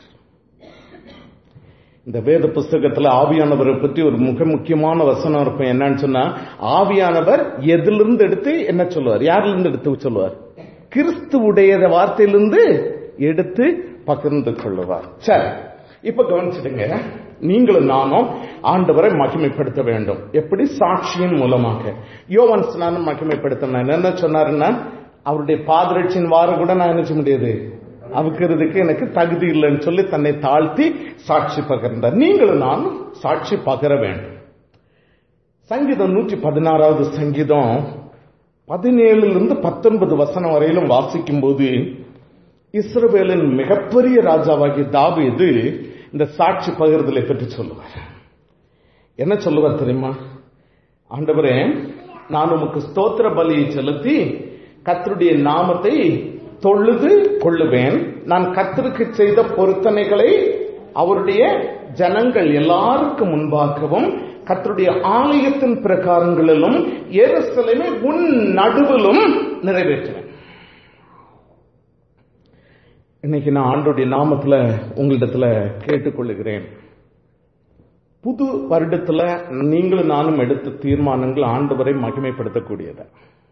இந்த வேத புஸ்தகத்துல ஆவியானவரை பற்றி ஒரு மிக முக்கியமான வசனம் இருக்கும் என்னன்னு சொன்னா ஆவியானவர் எதிலிருந்து எடுத்து என்ன சொல்லுவார் யாரிலிருந்து எடுத்து சொல்லுவார் கிறிஸ்துவுடைய வார்த்தையிலிருந்து எடுத்து பகிர்ந்து கொள்ளுவார் சரி இப்ப கவனிச்சிடுங்க நீங்களும் நானும் ஆண்டவரை மகிமைப்படுத்த வேண்டும் எப்படி சாட்சியின் மூலமாக யோவன் ஸ்நானம் மகிமைப்படுத்தினார் என்ன சொன்னாருன்னா அவருடைய பாதரட்சியின் வாரம் கூட நான் நினைச்ச முடியாது அவுக்கிறதுக்கு எனக்கு தகுதி இல்லைன்னு சொல்லி தன்னை தாழ்த்தி சாட்சி பகிர்ந்தார் நீங்களும் நானும் சாட்சி பகிர வேண்டும் சங்கீதம் நூற்றி பதினாறாவது சங்கீதம் பதினேழுல இருந்து பத்தொன்பது வசனம் வரையிலும் வாசிக்கும் போது இஸ்ரவேலின் மிகப்பெரிய ராஜாவாகிய தாவீது இந்த சாட்சி பகிர்தலை பற்றி சொல்லுவார் என்ன சொல்லுவார் தெரியுமா ஆண்டவரே நான் உமக்கு ஸ்தோத்திர பலியை செலுத்தி கத்தருடைய நாமத்தை தொழுது கொள்ளுவேன் நான் கத்தருக்கு செய்த பொருத்தனைகளை அவருடைய ஜனங்கள் எல்லாருக்கும் முன்பாகவும் கத்தருடைய ஆலயத்தின் பிரகாரங்களிலும் எருசலேமே உன் நடுவிலும் நிறைவேற்றுவேன் இன்னைக்கு நான் ஆண்டுடைய நாமத்துல உங்களிடத்துல கேட்டுக்கொள்ளுகிறேன் புது வருடத்துல நீங்களும் நானும் எடுத்த தீர்மானங்கள் ஆண்டவரை மகிமைப்படுத்தக்கூடியது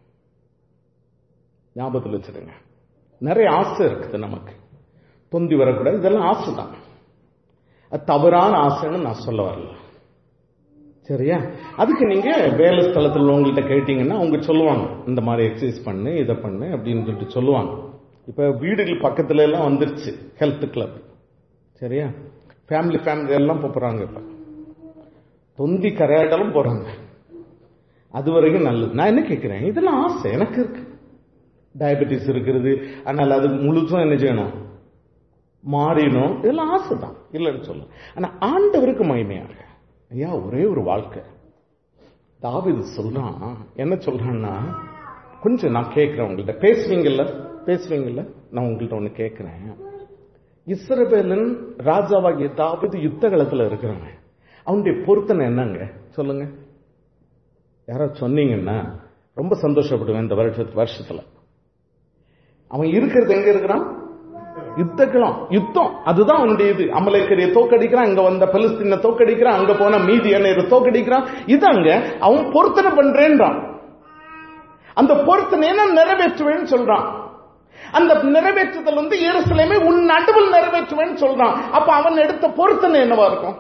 ஞாபகத்தில் வச்சிருங்க நிறைய ஆசை இருக்குது நமக்கு பொந்தி வரக்கூடாது இதெல்லாம் ஆசை தான் அது தவறான ஆசைன்னு நான் சொல்ல வரல சரியா அதுக்கு நீங்க வேலை ஸ்தலத்தில் உள்ளவங்கள்ட்ட கேட்டீங்கன்னா அவங்க சொல்லுவாங்க இந்த மாதிரி எக்ஸசைஸ் பண்ணு இதை பண்ணு அப்படின்னு சொல்லிட்டு சொல்லுவாங்க இப்ப வீடுகள் பக்கத்துல எல்லாம் வந்துருச்சு ஹெல்த் கிளப் சரியா ஃபேமிலி ஃபேமிலி எல்லாம் போறாங்க இப்ப தொந்தி கரையாடலும் போறாங்க அது வரைக்கும் நல்லது நான் என்ன கேட்கிறேன் இதெல்லாம் ஆசை எனக்கு இருக்கு டயபெட்டிஸ் இருக்கிறது அதனால அது முழுசும் என்ன செய்யணும் மாறிடும் இதெல்லாம் ஆசை தான் இல்லைன்னு சொல்ல ஆனா ஆண்டவருக்கு மகிமையாக ஐயா ஒரே ஒரு வாழ்க்கை தாவிது சொல்றான் என்ன சொல்றான்னா கொஞ்சம் நான் கேட்கிறேன் உங்கள்கிட்ட பேசுவீங்கல்ல பேசுவீங்கல்ல நான் உங்கள்கிட்ட ஒண்ணு கேட்கிறேன் இஸ்ரவேலன் ராஜாவாகிய தாவிது யுத்த களத்துல இருக்கிறவன் அவனுடைய பொருத்தனை என்னங்க சொல்லுங்க யாராவது சொன்னீங்கன்னா ரொம்ப சந்தோஷப்படுவேன் இந்த வருஷ வருஷத்துல அவன் இருக்கிறது எங்க இருக்கிறான் யுத்தக்கலாம் யுத்தம் அதுதான் அவனுடைய இது அமலேக்கரிய தோக்கடிக்கிறான் அங்க வந்த பலஸ்தீன தோக்கடிக்கிறான் அங்க போன மீதி எண்ணெய் தோக்கடிக்கிறான் இதாங்க அவன் பொருத்தனை பண்றேன்றான் அந்த பொருத்தனையை நான் நிறைவேற்றுவேன்னு சொல்றான் அந்த நிறைவேற்றுதல் வந்து எருசலேமே உன் நடுவில் நிறைவேற்றுவேன்னு சொல்றான் அப்ப அவன் எடுத்த பொருத்தனை என்னவா இருக்கும்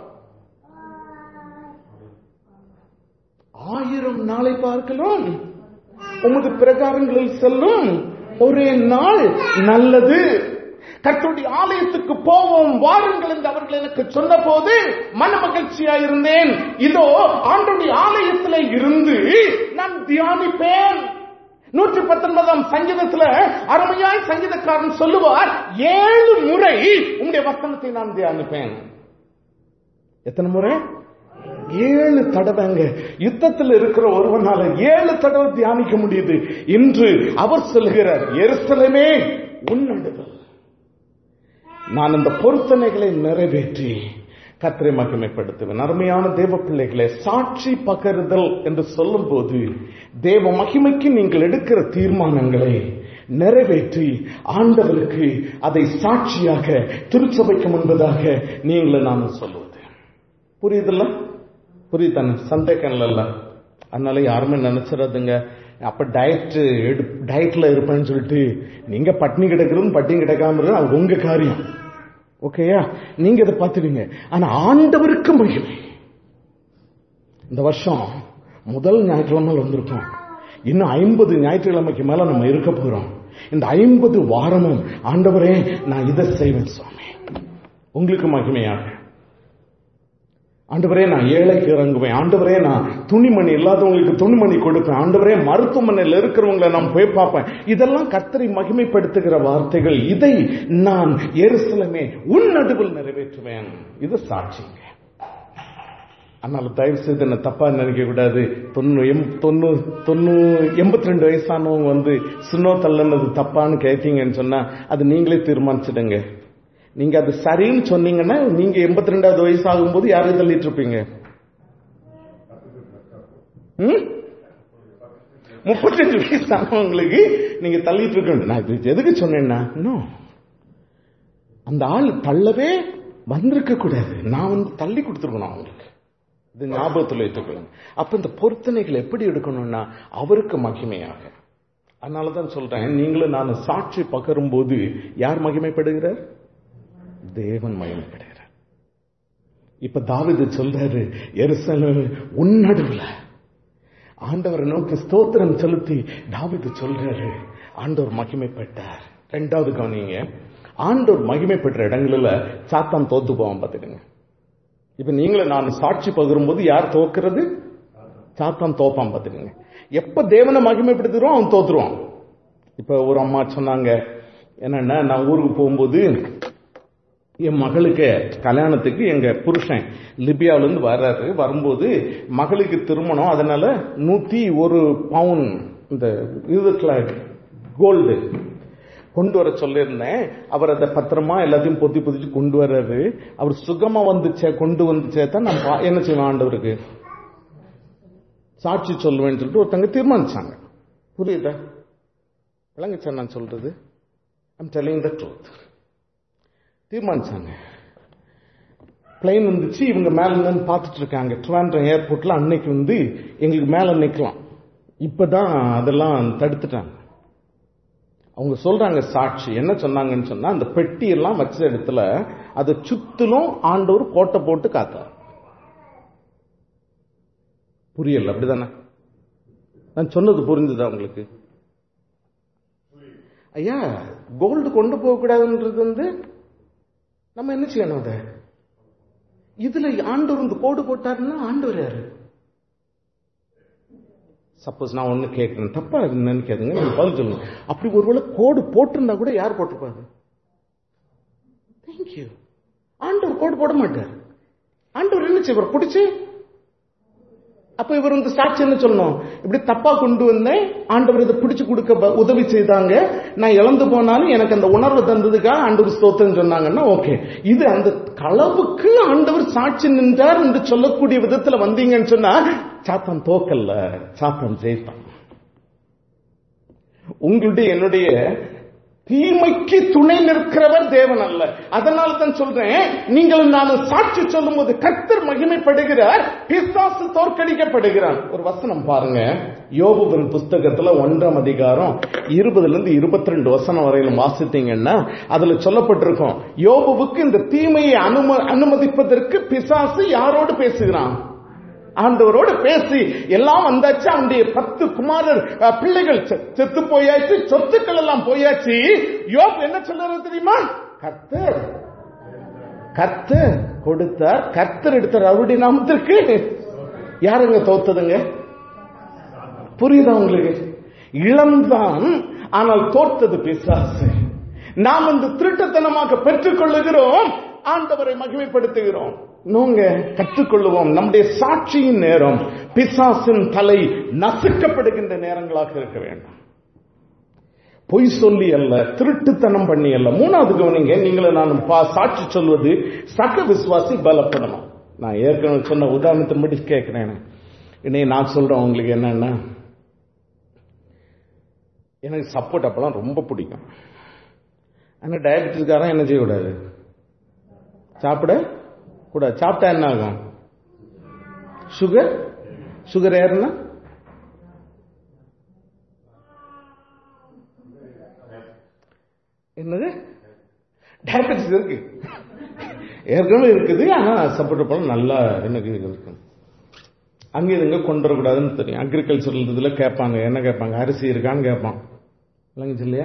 ஆயிரம் நாளை பார்க்கலாம் உமது பிரகாரங்களில் செல்லும் ஒரே நாள் நல்லது கர்த்தருடைய ஆலயத்துக்கு போவோம் வாருங்கள் என்று அவர்கள் எனக்கு சொன்ன போது மன மகிழ்ச்சியா இருந்தேன் இதோ ஆண்டுடைய ஆலயத்தில் இருந்து நான் தியானிப்பேன் நூற்றி பத்தொன்பதாம் சங்கீதத்துல அருமையாய் சங்கீதக்காரன் சொல்லுவார் ஏழு முறை உங்களுடைய வசனத்தை நான் தியானிப்பேன் எத்தனை முறை ஏழு தடவைங்க யுத்தத்தில் இருக்கிற ஒருவனால ஏழு தடவை தியானிக்க முடியுது இன்று அவர் சொல்கிறார் எருசலமே உன்னடுதல் நான் இந்த பொருத்தனைகளை நிறைவேற்றி கத்திரை மகிமைப்படுத்துவேன் அருமையான தேவ பிள்ளைகளை சாட்சி பகருதல் என்று சொல்லும் போது தேவ மகிமைக்கு நீங்கள் எடுக்கிற தீர்மானங்களை நிறைவேற்றி ஆண்டவருக்கு அதை சாட்சியாக திருச்சபைக்கு முன்பதாக நீங்களும் நானும் சொல்லுவது புரியுதுல்ல புரியுதானே சந்தேகம் இல்லைல்ல அதனால யாருமே நினைச்சிடாதுங்க அப்ப டயட் எடு டயட்ல இருப்பேன்னு சொல்லிட்டு நீங்க பட்னி கிடக்குறது பட்டினி கிடக்காம இருக்கு அது உங்க காரியம் ஓகேயா நீங்க இதை பார்த்துடுங்க ஆனா ஆண்டவருக்கு மகிமை இந்த வருஷம் முதல் ஞாயிற்றுக்கிழமை வந்திருக்கோம் இன்னும் ஐம்பது ஞாயிற்றுக்கிழமைக்கு மேல நம்ம இருக்க போறோம் இந்த ஐம்பது வாரமும் ஆண்டவரே நான் இதை செய்வேன் சுவாமி உங்களுக்கு மகிமையாக ஆண்டவரே நான் ஏழைக்கு இறங்குவேன் ஆண்டவரே நான் துணிமணி இல்லாதவங்களுக்கு துணிமணி கொடுப்பேன் ஆண்டவரே மருத்துவமனையில் இருக்கிறவங்களை நான் போய் பார்ப்பேன் இதெல்லாம் கத்தரை மகிமைப்படுத்துகிற வார்த்தைகள் இதை நான் எருசலமே உன் நடுவில் நிறைவேற்றுவேன் இது சாட்சிங்க அதனால தயவு செய்து என்ன தப்பா நினைக்க கூடாது தொண்ணூ எம் தொண்ணூ தொண்ணூ எண்பத்தி ரெண்டு வயசானவங்க வந்து சுண்ணோ தள்ளனது தப்பான்னு கேட்டீங்கன்னு சொன்னா அது நீங்களே தீர்மானிச்சிடுங்க நீங்க அது சரின்னு சொன்னீங்கன்னா நீங்க எண்பத்தி ரெண்டாவது வயசு ஆகும்போது யாரையும் தள்ளிட்டு இருப்பீங்க முப்பத்தஞ்சு வயசு ஆனவங்களுக்கு நீங்க தள்ளிட்டு இருக்க வேண்டும் நான் இது எதுக்கு சொன்னேன்னா இன்னும் அந்த ஆள் தள்ளவே வந்திருக்க கூடாது நான் வந்து தள்ளி கொடுத்துருக்கணும் அவங்களுக்கு இது ஞாபகத்தில் வைத்துக்கொள்ளுங்க அப்ப இந்த பொருத்தனைகள் எப்படி எடுக்கணும்னா அவருக்கு மகிமையாக அதனாலதான் சொல்றேன் நீங்களும் நான் சாட்சி பகரும் போது யார் மகிமைப்படுகிறார் தேவன் மகிமைப்படுகிறார் இப்ப தாவிது சொல்றாரு எருசலேம் உன் நடுவுல ஆண்டவரை நோக்கி ஸ்தோத்திரம் செலுத்தி தாவிது சொல்றாரு ஆண்டவர் மகிமைப்பட்டார் ரெண்டாவது கவனிங்க ஆண்டவர் மகிமைப்பட்ட இடங்களில் சாத்தான் தோத்து போவான் பார்த்துடுங்க இப்ப நீங்களும் நான் சாட்சி பகிரும்போது யார் தோக்குறது சாத்தான் தோப்பான் பார்த்துடுங்க எப்ப தேவனை மகிமைப்படுத்துறோம் அவன் தோத்துருவான் இப்ப ஒரு அம்மா சொன்னாங்க என்னன்னா நான் ஊருக்கு போகும்போது என் மகளுக்கு கல்யாணத்துக்கு எங்க புருஷன் லிபியாவில இருந்து வர்றாரு வரும்போது மகளுக்கு திருமணம் அதனால நூத்தி ஒரு பவுன் இந்த இதுல கோல்டு கொண்டு வர சொல்லியிருந்தேன் அவர் அதை பத்திரமா எல்லாத்தையும் பொத்தி பொதிச்சு கொண்டு வர்றாரு அவர் சுகமா வந்துச்சே கொண்டு வந்துச்சே தான் நான் பா- என்ன செய்வேன் ஆண்டவருக்கு சாட்சி சொல்லுவேன்னு சொல்லிட்டு ஒருத்தங்க தீர்மானிச்சாங்க புரியுதா விளங்குச்சா நான் சொல்றது ஐம் டெல்லிங் த ட்ரூத் தீர்மானிச்சாங்க பிளைன் வந்துச்சு இவங்க மேல இருந்து பார்த்துட்டு இருக்காங்க ட்ரிவாண்ட்ரம் ஏர்போர்ட்ல அன்னைக்கு வந்து எங்களுக்கு மேல நிக்கலாம் இப்பதான் அதெல்லாம் தடுத்துட்டாங்க அவங்க சொல்றாங்க சாட்சி என்ன சொன்னாங்கன்னு சொன்னா அந்த பெட்டி எல்லாம் வச்ச இடத்துல அதை சுத்திலும் ஆண்டவர் கோட்டை போட்டு காத்தார் புரியல அப்படிதானே நான் சொன்னது புரிஞ்சுதா உங்களுக்கு ஐயா கோல்டு கொண்டு போக கூடாதுன்றது வந்து நம்ம என்ன செய்யணும் அதை இதுல ஆண்டவர் இந்த கோடு போட்டாருன்னா ஆண்டவர் யாரு சப்போஸ் நான் ஒண்ணு கேட்கிறேன் தப்பா நினைக்காதுங்க நீங்க பதில் சொல்லுங்க அப்படி ஒருவேளை கோடு போட்டிருந்தா கூட யார் போட்டிருப்பாரு தேங்க்யூ ஆண்டவர் கோடு போட மாட்டார் ஆண்டவர் என்ன செய்வார் பிடிச்சு அப்ப இவர் வந்து சாட்சி என்ன சொல்லணும் இப்படி தப்பா கொண்டு வந்தேன் ஆண்டவர் இதை பிடிச்சு கொடுக்க ப- உதவி செய்தாங்க நான் இழந்து போனாலும் எனக்கு அந்த உணர்வு தந்ததுக்காக ஆண்டவர் ஸ்தோத்திரம் சொன்னாங்கன்னா ஓகே இது அந்த களவுக்கு ஆண்டவர் சாட்சி நின்றார் என்று சொல்லக்கூடிய விதத்துல வந்தீங்கன்னு சொன்னா சாத்தான் தோக்கல்ல சாத்தான் ஜெயித்தான் உங்களுடைய என்னுடைய தீமைக்கு துணை நிற்கிறவர் தேவன் அல்ல அதனால தான் சொல்றேன் நீங்கள் நான் சாட்சி சொல்லும் போது கர்த்தர் மகிமைப்படுகிறார் பிசாசு தோற்கடிக்கப்படுகிறான் ஒரு வசனம் பாருங்க யோபுவின் புஸ்தகத்துல ஒன்றாம் அதிகாரம் இருபதுல இருந்து இருபத்தி ரெண்டு வசனம் வரையிலும் வாசித்தீங்கன்னா அதுல சொல்லப்பட்டிருக்கும் யோபுவுக்கு இந்த தீமையை அனும அனுமதிப்பதற்கு பிசாசு யாரோடு பேசுகிறான் ஆண்டவரோடு பேசி எல்லாம் வந்தாச்சு அவனுடைய பத்து குமாரர் அஹ், பிள்ளைகள் செ- செத்து போயாச்சு சொத்துக்கள் எல்லாம் போயாச்சு யோப் என்ன சொல்றது தெரியுமா கர்த்தர் கர்த்தர் கொடுத்தார் கர்த்தர் எடுத்தார் அவருடைய நாமத்திற்கு யாருங்க தோத்ததுங்க புரியுதா உங்களுக்கு இளம்தான் ஆனால் தோற்றது பிசாசு நாம் இந்த திருட்டுத்தனமாக பெற்றுக் கொள்ளுகிறோம் ஆண்டவரை மகிமைப்படுத்துகிறோம் நோங்க கற்றுக்கொள்ளுவோம் நம்முடைய சாட்சியின் நேரம் பிசாசின் தலை நசுக்கப்படுகின்ற நேரங்களாக இருக்க வேண்டும் பொய் சொல்லி அல்ல திருட்டுத்தனம் பண்ணி அல்ல மூணாவது கவனிங்க நீங்கள நான் பா- சாட்சி சொல்வது சக விசுவாசி பலப்படணும் நான் ஏற்கனவே சொன்ன உதாரணத்தின்படி கேட்கிறேன் இன்னைக்கு நான் சொல்றேன் உங்களுக்கு என்னன்னா எனக்கு சப்போர்ட் அப்பெல்லாம் ரொம்ப பிடிக்கும் ஆனா டயபெட்டிஸ்காரன் என்ன செய்யக்கூடாது சாப்பிட கூடாது சாப்பிட்டா என்ன ஆகும் சுகர் சுகர் ஏறுனா என்னது டயபெட்டிஸ் இருக்கு ஏற்கனவே இருக்குது ஆனா சப்போர்ட் பண்ண நல்லா எனக்கு இருக்கு அங்க இதுங்க கொண்டு வரக்கூடாதுன்னு தெரியும் அக்ரிகல்ச்சரல் இதுல கேட்பாங்க என்ன கேட்பாங்க அரிசி இருக்கான்னு கேட்பான் இல்லைங்க இல்லையா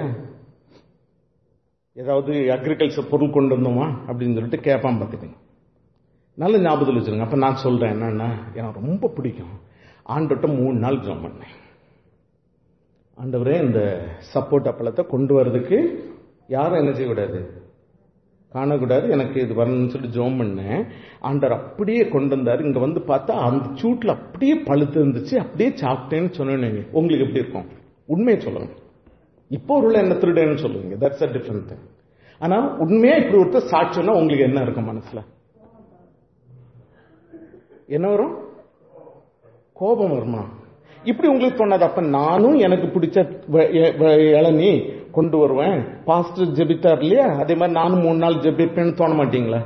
ஏதாவது அக்ரிகல்ச்சர் பொருள் கொண்டு வந்தோமா அப்படின்னு சொல்லிட்டு கேட்பான் பார்த்துக்கங்க நல்ல ஞாபகத்தில் வச்சிருங்க அப்ப நான் சொல்றேன் என்னன்னா எனக்கு ரொம்ப பிடிக்கும் ஆண்டோட்ட மூணு நாள் ஜோம் பண்ணேன் ஆண்டவரே இந்த சப்போர்ட் அப்பளத்தை கொண்டு வர்றதுக்கு யாரும் என்ன செய்யக்கூடாது காணக்கூடாது எனக்கு இது வரணும்னு சொல்லி ஜோம் பண்ணேன் ஆண்டவர் அப்படியே கொண்டு வந்தார் இங்க வந்து பார்த்தா அந்த சூட்ல அப்படியே பழுத்து இருந்துச்சு அப்படியே சாப்பிட்டேன்னு சொன்னேன் உங்களுக்கு எப்படி இருக்கும் உண்மையை சொல்லணும் இப்போ ஒரு என்ன திருடேன்னு சொல்லுவீங்க தட்ஸ் அ டிஃபரெண்ட் திங் ஆனா உண்மையா இப்படி ஒருத்தர் சாட்சின்னா உங்களுக்கு என்ன இருக்கும் மனசுல என்ன வரும் கோபம் வருமா இப்படி உங்களுக்கு தோணாது அப்ப நானும் எனக்கு பிடிச்ச வ- எ- வ- இளநீ கொண்டு வருவேன் பாஸ்டர் ஜெபித்தார் இல்லையா அதே மாதிரி நானும் மூணு நாள் ஜெபிப்பேன்னு தோண மாட்டீங்களா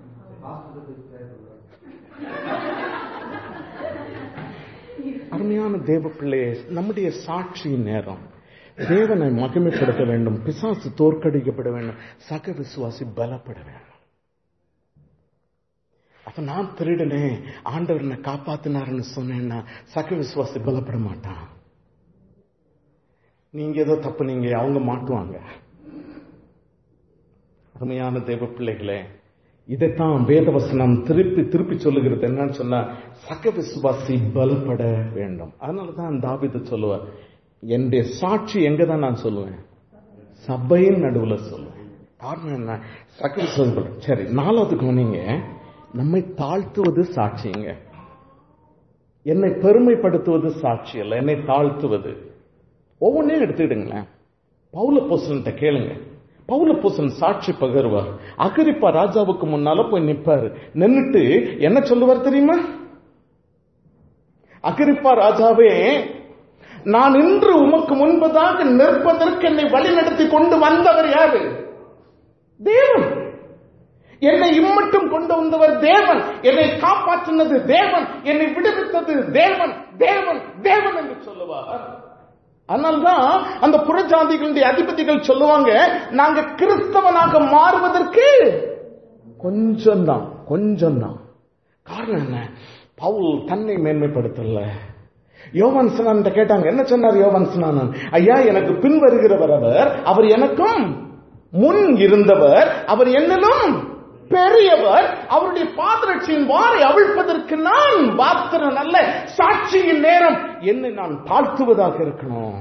அருமையான தேவ பிள்ளையே நம்முடைய சாட்சி நேரம் தேவனை மகிமைப்படுத்த வேண்டும் பிசாசு தோற்கடிக்கப்பட வேண்டும் சக விசுவாசி பலப்பட வேண்டும் அப்ப நான் திருடனே ஆண்டவர் என்னை காப்பாத்தினாருன்னு சொன்னேன்னா சக விசுவாசி பலப்பட மாட்டான் நீங்க ஏதோ தப்பு நீங்க அவங்க மாட்டுவாங்க அருமையான தேவ பிள்ளைகளே இதைத்தான் வேதவசனம் திருப்பி திருப்பி சொல்லுகிறது என்னன்னு சொன்னா சக விசுவாசி பலப்பட வேண்டும் அதனாலதான் தாவித சொல்லுவார் என்னுடைய சாட்சி எங்க தான் நான் சொல்லுவேன் சபையின் நடுவுல சொல்லுவேன் காரணம் என்ன சக விசுவாசி பலம். சரி நாலாவது கவனிங்க நம்மை தாழ்த்துவது சாட்சிங்க என்னை பெருமைப்படுத்துவது சாட்சி அல்ல என்னை தாழ்த்துவது ஒவ்வொன்றையும் எடுத்துக்கிடுங்களேன் பவுல போசன்ட்ட கேளுங்க பவுல போசன் சாட்சி பகருவார் அகரிப்பா ராஜாவுக்கு முன்னால போய் நிப்பாரு நின்னுட்டு என்ன சொல்லுவார் தெரியுமா அகரிப்பா ராஜாவே நான் இன்று உமக்கு முன்பதாக நிற்பதற்கு என்னை வழிநடத்தி கொண்டு வந்தவர் யாரு தேவன் என்னை இம்மட்டும் கொண்டு வந்தவர் தேவன் என்னை காப்பாற்றினது தேவன் என்னை விடுவித்தது தேவன் தேவன் தேவன் என்று சொல்லுவார் அதனால்தான் அந்த புறஜாதிகளுடைய அதிபதிகள் சொல்லுவாங்க நாங்க கிறிஸ்தவனாக மாறுவதற்கு கொஞ்சம்தான் கொஞ்சம்தான் காரணம் என்ன பவுல் தன்னை மேன்மைப்படுத்தல யோவான் ஸ்நானன் கேட்டாங்க என்ன சொன்னார் யோவான் ஸ்நானன் ஐயா எனக்கு பின் வருகிறவர் அவர் அவர் எனக்கும் முன் இருந்தவர் அவர் என்னிலும் பெரியவர் அவருடைய பாதரட்சியின் வாரை அவிழ்ப்பதற்கு நான் பாத்திரன் அல்ல சாட்சியின் நேரம் என்னை நான் தாழ்த்துவதாக இருக்கணும்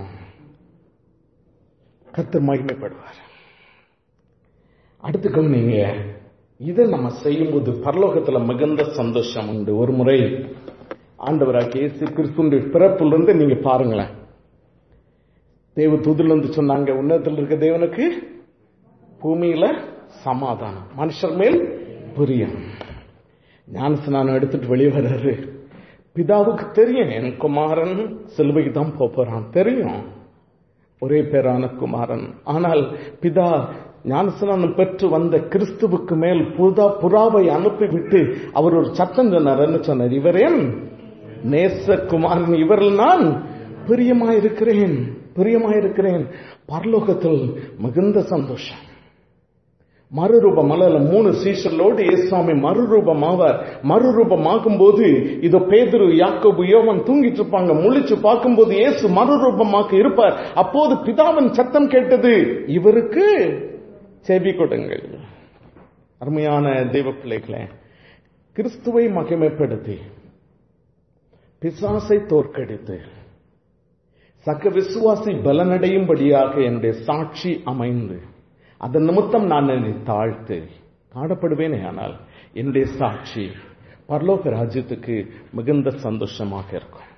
கத்தர் மகிமைப்படுவார் அடுத்து கவனிங்க இதை நம்ம செய்யும்போது பரலோகத்துல மிகுந்த சந்தோஷம் உண்டு ஒரு முறை ஆண்டவராக இயேசு கிறிஸ்துடைய பிறப்பிலிருந்து நீங்க பாருங்களேன் தேவ தூதுல இருந்து சொன்னாங்க உன்னதத்தில் இருக்க தேவனுக்கு பூமியில சமாதானம் மனுஷர் மேல் பிரியம் ஞானஸ்நானம் எடுத்துட்டு வெளியே வர்றாரு பிதாவுக்கு தெரியும் என் குமாரன் சிலுவைக்கு தான் போப் போறான் தெரியும் ஒரே பேரான குமாரன் ஆனால் பிதா ஞானஸ்நானம் பெற்று வந்த கிறிஸ்துவுக்கு மேல் புதா புறாவை அனுப்பிவிட்டு அவர் ஒரு சத்தம் சொன்னார் என்ன சொன்னார் இவரேன் நேசகுமாரன் இவரில் நான் பிரியமாயிருக்கிறேன் பிரியமாயிருக்கிறேன் பரலோகத்தில் மிகுந்த சந்தோஷம் மறுரூபம் அல்ல மூணு சீஷர்களோடு இயேசுவாமி மறுரூபம் ஆவார் மறுரூபமாகும் போது இதோ பேதுரு யாக்கோபு யோவன் தூங்கிட்டு இருப்பாங்க முழிச்சு பார்க்கும்போது இயேசு மறுரூபமாக இருப்பார் அப்போது பிதாவின் சத்தம் கேட்டது இவருக்கு செவி கொடுங்கள் அருமையான தெய்வ பிள்ளைகளே கிறிஸ்துவை மகிமைப்படுத்தி பிசாசை தோற்கடித்து சக விசுவாசி பலனடையும்படியாக என்னுடைய சாட்சி அமைந்து அதன் நிமித்தம் நான் என்னை தாழ்த்து காணப்படுவேனே ஆனால் என்னுடைய சாட்சி பரலோக ராஜ்யத்துக்கு மிகுந்த சந்தோஷமாக இருக்கும்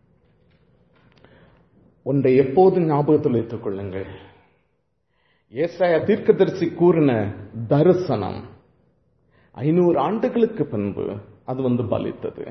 ஒன்றை எப்போதும் ஞாபகத்தில் வைத்துக் கொள்ளுங்கள் ஏசாய தீர்க்கதரிசி கூறின தரிசனம் ஐநூறு ஆண்டுகளுக்கு பின்பு அது வந்து பலித்தது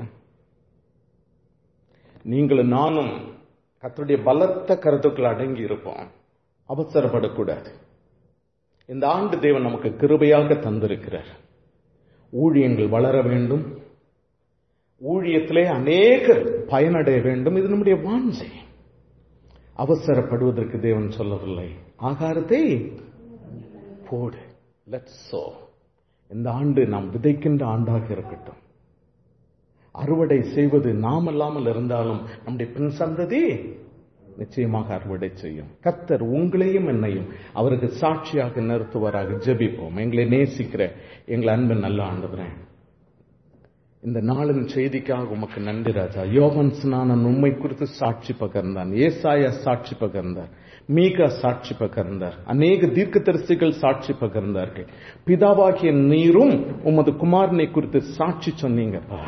நீங்களும் நானும் கத்தருடைய பலத்த கருத்துக்கள் அடங்கி இருப்போம் அவசரப்படக்கூடாது இந்த ஆண்டு தேவன் நமக்கு கிருபையாக தந்திருக்கிறார் ஊழியங்கள் வளர வேண்டும் ஊழியத்திலே அநேகர் பயனடைய வேண்டும் இது நம்முடைய வாஞ்சை அவசரப்படுவதற்கு தேவன் சொல்லவில்லை ஆகாரத்தை போடு லெட்ஸ் சோ இந்த ஆண்டு நாம் விதைக்கின்ற ஆண்டாக இருக்கட்டும் அறுவடை செய்வது நாம் அல்லாமல் இருந்தாலும் நம்முடைய பின் சந்ததி நிச்சயமாக அறுவடை செய்யும் கத்தர் உங்களையும் என்னையும் அவருக்கு சாட்சியாக நிறுத்துவராக ஜெபிப்போம் எங்களை நேசிக்கிற எங்களை அன்பு நல்ல ஆண்டுகிறேன் இந்த நாளின் செய்திக்காக உமக்கு நன்றி ராஜா யோவன் ஸ்நானன் உண்மை குறித்து சாட்சி பகர்ந்தான் ஏசாயா சாட்சி பகர்ந்தார் மீகா சாட்சி பகர்ந்தார் அநேக தீர்க்கதரிசிகள் சாட்சி பகர்ந்தார்கள் பிதாவாகிய நீரும் உமது குமாரனை குறித்து சாட்சி சொன்னீங்கப்பா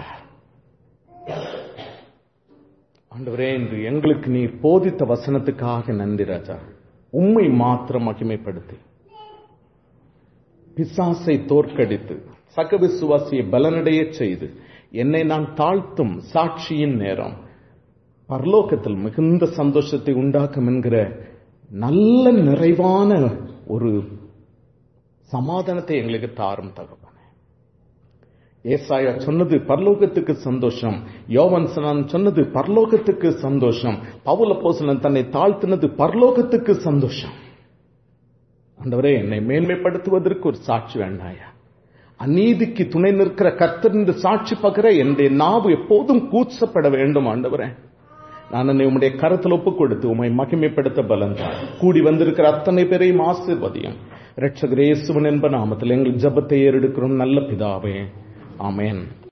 ஆண்டவரே இன்று எங்களுக்கு நீர் போதித்த வசனத்துக்காக நன்றி ராஜா உண்மை மாத்திரம் மகிமைப்படுத்தி பிசாசை தோற்கடித்து சக விசுவாசியை பலனடைய செய்து என்னை நான் தாழ்த்தும் சாட்சியின் நேரம் பரலோகத்தில் மிகுந்த சந்தோஷத்தை உண்டாக்கும் என்கிற நல்ல நிறைவான ஒரு சமாதானத்தை எங்களுக்கு தாரும் தகவல் ஏசாயா சொன்னது பரலோகத்துக்கு சந்தோஷம் யோவன் சொன்னது பரலோகத்துக்கு சந்தோஷம் பவுல போசலன் தன்னை தாழ்த்தினது பரலோகத்துக்கு சந்தோஷம் ஆண்டவரே என்னை மேன்மைப்படுத்துவதற்கு ஒரு சாட்சி வேண்டாயா அநீதிக்கு துணை நிற்கிற கர்த்தர் என்று சாட்சி பகிர என்னுடைய நாவு எப்போதும் கூச்சப்பட வேண்டும் ஆண்டவரே நான் என்னை உம்முடைய கருத்தில் ஒப்புக் கொடுத்து உம்மை மகிமைப்படுத்த பலன் கூடி வந்திருக்கிற அத்தனை பேரையும் ஆசிர்வதியும் ரட்சகரேசுவன் என்ப நாமத்தில் எங்கள் ஜபத்தை ஏறெடுக்கிறோம் நல்ல பிதாவே ஆமேன்